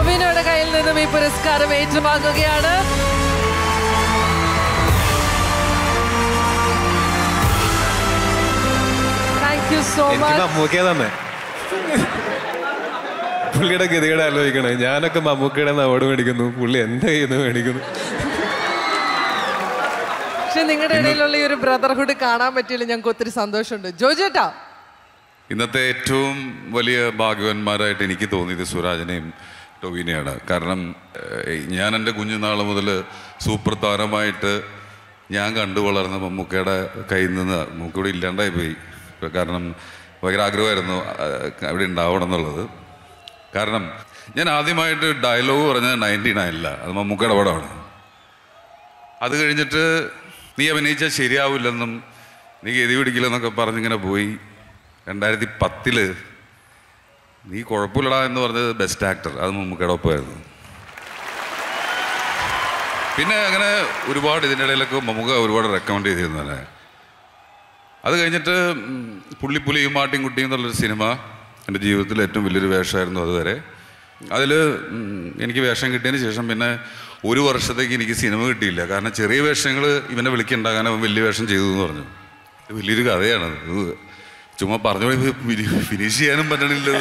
ടൊബിനോയുടെ കയ്യിൽ നിന്നും ഈ പുരസ്കാരം ഏറ്റുവാങ്ങുകയാണ് താങ്ക് യു സോ എനിക്ക് മച്ച് മമ്മൂക്കയെ തന്നെ പുള്ളിയുടെ ഗതികേട് ആലോചിക്കണേ ഞാനൊക്കെ മമ്മൂക്കയുടെ അവാർഡ് മേടിക്കുന്നു പുള്ളി എന്റെ കയ്യിൽ നിന്ന് മേടിക്കുന്നു പക്ഷെ നിങ്ങളുടെ ഇടയിലുള്ള ഈ ഒരു ബ്രദർഹുഡ് കാണാൻ പറ്റിയില്ല ഞങ്ങൾക്ക് ഒത്തിരി സന്തോഷമുണ്ട് ജോജേട്ടാ ഇന്നത്തെ ഏറ്റവും വലിയ ഭാഗ്യവാന്മാരായിട്ട് എനിക്ക് തോന്നിയത് സുരാജനെയും ടൊവിനെയാണ് കാരണം ഏഹ്, ഞാൻ എൻ്റെ കുഞ്ഞുനാൾ മുതൽ സൂപ്പർ താരമായിട്ട് ഞാൻ കണ്ടു വളർന്ന മമ്മൂക്കയുടെ കയ്യിൽ നിന്ന് മമ്മൂക്കയുടെ ഇല്ലാണ്ടായി പോയി കാരണം ഭയങ്കര ആഗ്രഹമായിരുന്നു ആഹ്, അവിടെ ഉണ്ടാവണം എന്നുള്ളത് കാരണം ഞാൻ ആദ്യമായിട്ട് ഡയലോഗ് പറഞ്ഞത് നയൻറ്റി നയനില്ല അത് മമ്മൂക്കയുടെ പടമാണ് അത് കഴിഞ്ഞിട്ട് നീ അഭിനയിച്ചാൽ ശരിയാവില്ലെന്നും നീ ഗതി പിടിക്കില്ലെന്നൊക്കെ പറഞ്ഞിങ്ങനെ പോയി രണ്ടായിരത്തി പത്തില് നീ കുഴപ്പമില്ലടാ എന്ന് പറഞ്ഞത് ബെസ്റ്റ് ആക്ടർ അത് മമ്മൂക്കയുടെ ഒപ്പമായിരുന്നു പിന്നെ അങ്ങനെ ഒരുപാട് ഇതിൻ്റെ ഇടയിലൊക്കെ മമ്മൂക്ക ഒരുപാട് റെക്കമെൻഡ് ചെയ്തിരുന്നു തന്നെ അത് കഴിഞ്ഞിട്ട് ഉം, പുള്ളിപ്പുലിയും മാട്ടിൻകുട്ടിയും എന്നുള്ളൊരു സിനിമ എൻ്റെ ജീവിതത്തിൽ ഏറ്റവും വലിയൊരു വേഷമായിരുന്നു അതുവരെ അതിൽ എനിക്ക് വേഷം കിട്ടിയതിന് ശേഷം പിന്നെ ഒരു വർഷത്തേക്ക് എനിക്ക് സിനിമ കിട്ടിയില്ല കാരണം ചെറിയ വേഷങ്ങൾ ഇവനെ വിളിക്കണ്ട കാരണം അവൻ വലിയ വേഷം ചെയ്തു എന്ന് പറഞ്ഞു ഇത് വലിയൊരു കഥയാണ് ഇത് ചുമ്മാ പറഞ്ഞു ഫിനിഷ് ചെയ്യാനും പറ്റണില്ലത്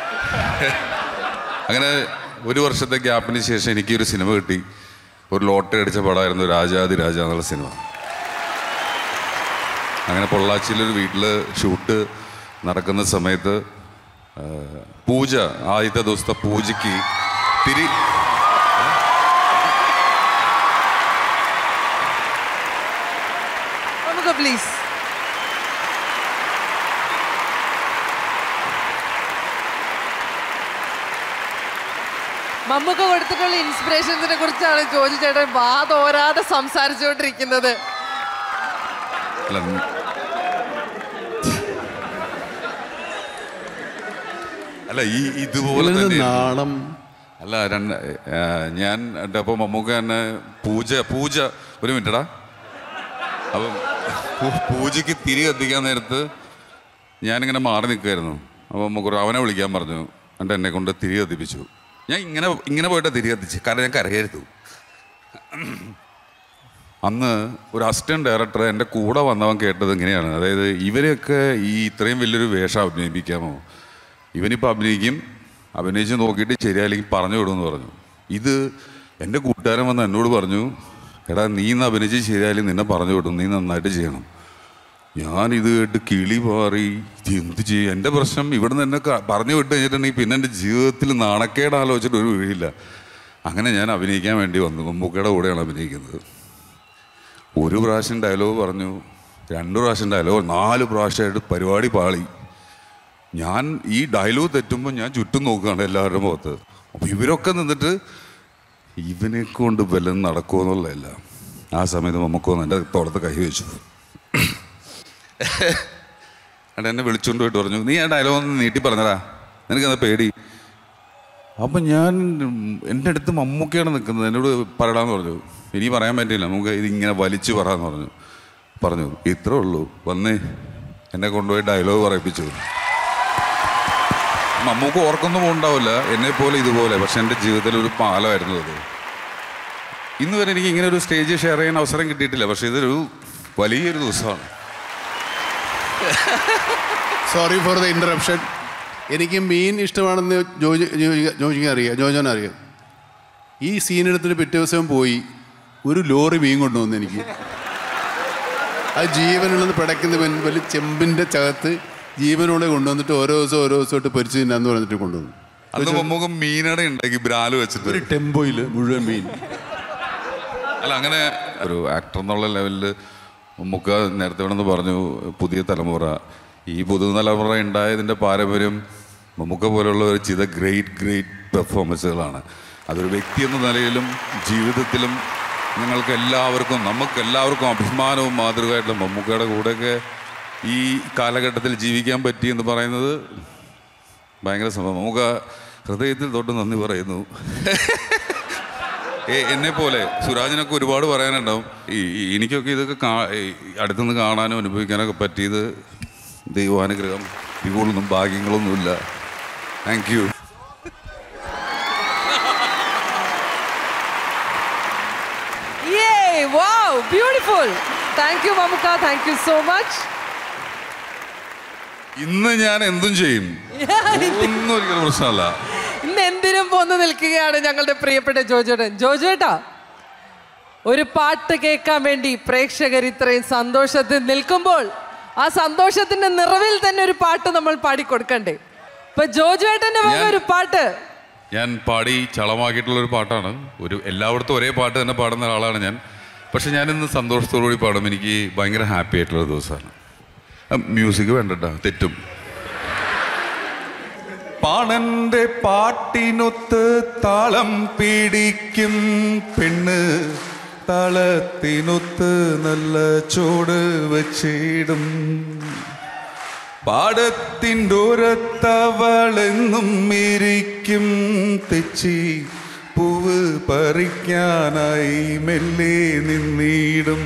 അങ്ങനെ ഒരു വർഷത്തെ ഗ്യാപ്പിന് ശേഷം എനിക്കൊരു സിനിമ കിട്ടി ഒരു ലോട്ടറി അടിച്ച പടമായിരുന്നു രാജാതി രാജ എന്നുള്ള സിനിമ അങ്ങനെ പൊള്ളാച്ചിയിലൊരു വീട്ടിൽ ഷൂട്ട് നടക്കുന്ന സമയത്ത് ആ, പൂജ ആദ്യത്തെ ദിവസത്തെ പൂജയ്ക്ക് തിരി നമുക്ക് പ്ലീസ് മമ്മൂക്ക കൊടുത്തിട്ടുള്ള ഇൻസ്പിറേഷൻസിനെ കുറിച്ചാണ് ജോജി ചേട്ടൻ വാതോരാതെ സംസാരിച്ചുകൊണ്ടിരിക്കുന്നത് അല്ല അല്ല ഈ ഇതുപോലെ ഇതിൽ നിന്ന് തന്നെ നാണം അല്ല രണ്ട് ആ, ഞാൻ അപ്പോൾ മമ്മൂക്ക തന്നെ പൂജ പൂജ ഒരു മിനിറ്റടാ അപ്പം പൂ- പൂജയ്ക്ക് തിരി കത്തിക്കാൻ നേരത്ത് ഞാനിങ്ങനെ മാറി നിൽക്കുമായിരുന്നു അപ്പോൾ മമ്മൂക്ക അവനെ വിളിക്കാൻ പറഞ്ഞു എന്നിട്ട് എന്നെ കൊണ്ട് തിരി കത്തിപ്പിച്ചു ഞാൻ ഇങ്ങനെ ഇങ്ങനെ പോയിട്ട് തിരി കത്തിച്ച് കാരണം ഞാൻ കരയായിരുന്നു അന്ന് ഒരു അസിസ്റ്റന്റ് ഡയറക്ടർ എൻ്റെ കൂടെ വന്നവൻ കേട്ടത് ഇങ്ങനെയാണ് അതായത് ഇവരെയൊക്കെ ഈ ഇത്രയും വലിയൊരു വേഷം അഭിനയിപ്പിക്കാമോ ഇവനിപ്പോൾ അഭിനയിക്കും അഭിനയിച്ച് നോക്കിയിട്ട് ശരിയായില്ലെങ്കിൽ പറഞ്ഞു വിടുമെന്ന് പറഞ്ഞു ഇത് എൻ്റെ കൂട്ടുകാരൻ വന്ന് എന്നോട് പറഞ്ഞു എടാ നീ ഇന്ന് അഭിനയിച്ച് ശരിയായാലും നിന്നെ പറഞ്ഞു വിടും നീ നന്നായിട്ട് ചെയ്യണം ഞാൻ ഇത് കേട്ട് കിളി പാറി ഇത് എന്ത് ചെയ്യും എൻ്റെ പ്രശ്നം ഇവിടെ നിന്ന് എന്നെ ക- പറഞ്ഞു വിട്ട് കഴിഞ്ഞിട്ടുണ്ടെങ്കിൽ പിന്നെ എൻ്റെ ജീവിതത്തിൽ നാണക്കേട് ആലോചിച്ചിട്ട് ഒരു വഴിയില്ല അങ്ങനെ ഞാൻ അഭിനയിക്കാൻ വേണ്ടി വന്നു മമ്മൂക്കയുടെ കൂടെയാണ് അഭിനയിക്കുന്നത് ഒരു പ്രാവശ്യം ഡയലോഗ് പറഞ്ഞു രണ്ട് പ്രാവശ്യം ഡയലോഗ് നാല് പ്രാവശ്യമായിട്ട് പരിപാടി പാളി ഞാൻ ഈ ഡയലോഗ് തെറ്റുമ്പോൾ ഞാൻ ചുറ്റും നോക്കുകയാണ് എല്ലാവരുടെ മുഖത്ത് അപ്പോൾ ഇവരൊക്കെ നിന്നിട്ട് ഇവനെ കൊണ്ട് വല്ലതും നടക്കുമോ എന്നുള്ളതല്ല ആ സമയത്ത് നമുക്കൊന്ന് എൻ്റെ തോളത്ത് കൈ വെച്ചു എന്നിട്ട് എന്നെ വിളിച്ചുകൊണ്ട് പോയിട്ട് പറഞ്ഞു നീ ആ ഡയലോഗ് ഒന്ന് നീട്ടി പറഞ്ഞടാ നിനക്കെന്താ പേടി അപ്പം ഞാൻ ഉം, എൻ്റെ അടുത്ത് മമ്മൂക്കയാണ് നിൽക്കുന്നത് എന്നോട് പറയടാന്ന് പറഞ്ഞു ഇനി പറയാൻ പറ്റില്ല നമുക്ക് ഇതിങ്ങനെ വലിച്ചു പറയാന്ന് പറഞ്ഞു പറഞ്ഞു ഇത്രേ ഉള്ളൂ വന്നേ എന്നെ കൊണ്ടുപോയി ഡയലോഗ് പറയിപ്പിച്ചു മമ്മൂക്ക് ഓർക്കൊന്നും ഉണ്ടാവില്ല എന്നെ പോലെ ഇതുപോലെ പക്ഷെ എൻ്റെ ജീവിതത്തിൽ ഒരു പാലമായിരുന്നു അത് ഇന്ന് വരെ എനിക്ക് ഇങ്ങനെ ഒരു സ്റ്റേജ് ഷെയർ ചെയ്യാൻ അവസരം കിട്ടിയിട്ടില്ല പക്ഷെ ഇതൊരു വലിയൊരു ദിവസമാണ് സോറി ഫോർ ദ ഇൻറ്ററപ്ഷൻ എനിക്ക് മീൻ ഇഷ്ടമാണെന്ന് ജോജി ജോജി- ജോജിക്ക് അറിയാം ജോജോന് അറിയാം ഈ സീൻ എടുത്തിട്ട് പിറ്റേ ദിവസം പോയി ഒരു ലോറി മീൻ കൊണ്ടുവന്നു എനിക്ക് അത് ജീവനുള്ളത് പിടയ്ക്കുന്ന വൻ- വലിയ ചെമ്പിൻ്റെ ചകത്ത് ജീവനോടെ കൊണ്ടുവന്നിട്ട് ഓരോ ദിവസം ഓരോ ദിവസമായിട്ട് പൊരിച്ച് തിന്നാന്ന് പറഞ്ഞിട്ട് കൊണ്ടുവന്നു അന്ന് മമ്മൂക്ക് മീനട ഉണ്ടാക്കി ബ്രാല് വെച്ചിട്ട് ഒരു ടെമ്പോയിൽ മുഴുവൻ മീൻ അല്ല അങ്ങനെ ഒരു ആക്ടർ എന്നുള്ള ലെവലിൽ മമ്മൂക്ക നേരത്തെ വേണമെന്ന് പറഞ്ഞു പുതിയ തലമുറ ഈ പുതുതലമുറ ഉണ്ടായതിൻ്റെ പാരമ്പര്യം മമ്മൂക്ക പോലുള്ളവർ ചെയ്ത ഗ്രേറ്റ് ഗ്രേറ്റ് പെർഫോമൻസുകളാണ് അതൊരു വ്യക്തി എന്ന നിലയിലും ജീവിതത്തിലും നിങ്ങൾക്ക് എല്ലാവർക്കും നമുക്ക് എല്ലാവർക്കും അഭിമാനവും മാതൃകയായിട്ടുള്ള മമ്മൂക്കയുടെ കൂടെയൊക്കെ ഈ കാലഘട്ടത്തിൽ ജീവിക്കാൻ പറ്റി എന്ന് പറയുന്നത് ഭയങ്കര സംഭവം നമുക്ക് ഹൃദയത്തിൽ തൊട്ട് നന്ദി പറയുന്നു എ- എന്നെ പോലെ സുരാജിനൊക്കെ ഒരുപാട് പറയാനുണ്ടാവും ഈ ഈ- എനിക്കൊക്കെ ഇതൊക്കെ കാ ഈ അടുത്തുനിന്ന് കാണാനും അനുഭവിക്കാനൊക്കെ പറ്റിയത് ദൈവാനുഗ്രഹം ഇതുപോലൊന്നും ഭാഗ്യങ്ങളൊന്നുമില്ല thank you beautiful thank you Mammukka thank you so much ഇന്ന് ഞാൻ എന്തും ചെയ്യും ഒന്നും ഒരിക്കലും പ്രശ്നമല്ല ഇന്ന് എന്തിനും പോന്ന് നിൽക്കുകയാണ് ഞങ്ങളുടെ പ്രിയപ്പെട്ട ജോജോട്ടൻ ജോജോട്ടാ ഒരു പാട്ട് കേൾക്കാൻ വേണ്ടി പ്രേക്ഷകർ ഇത്രയും സന്തോഷത്തിൽ നിൽക്കുമ്പോൾ ആ സന്തോഷത്തിന്റെ നിറവിൽ തന്നെ ഒരു പാട്ട് നമ്മൾ പാടിക്കൊടുക്കണ്ടേ ഇപ്പൊ ജോജോട്ടന്റെ വക ഞാൻ- ഒരു പാട്ട് ഞാൻ പാടി ചളമാക്കിയിട്ടുള്ള ഒരു പാട്ടാണ് ഒരു എല്ലായിടത്തും ഒരേ പാട്ട് തന്നെ പാടുന്ന ഒരാളാണ് ഞാൻ പക്ഷെ ഞാൻ ഇന്ന് സന്തോഷത്തോടുകൂടി പാടും എനിക്ക് ഭയങ്കര ഹാപ്പി ആയിട്ടുള്ള ഒരു ദിവസമാണ് മ്യൂസിക് വേണ്ടട്ടാ തെറ്റും പാണന്റെ പാട്ടിനൊത്ത് താളം പിടിക്കും പെണ്ണ് താളത്തിനൊത്ത് നല്ല ചോട് വച്ചിടും പാടത്തിൻ്റെ ഓരത്തവളെന്നും ഇരിക്കും തെച്ചി പൂവ് പറിക്കാനായി മെല്ലെ നിന്നിടും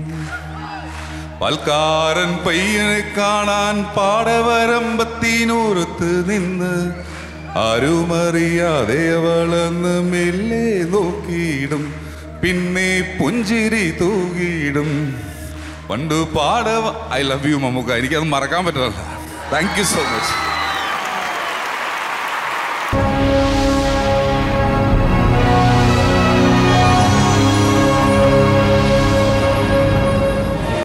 പൽക്കാരൻ പയ്യനെ കാണാൻ പാടവരമ്പത്തിനോരത്ത് നിന്ന് ആരുമറിയാതെ അവളെന്ന് മെല്ലെ നോക്കിയിടും പിന്നെ പുഞ്ചിരി തൂകിയിടും പണ്ട് പാടവ ഐ ലവ് യു മമ്മൂക്ക എനിക്കത് മറക്കാൻ പറ്റില്ല താങ്ക് യു സോ മച്ച്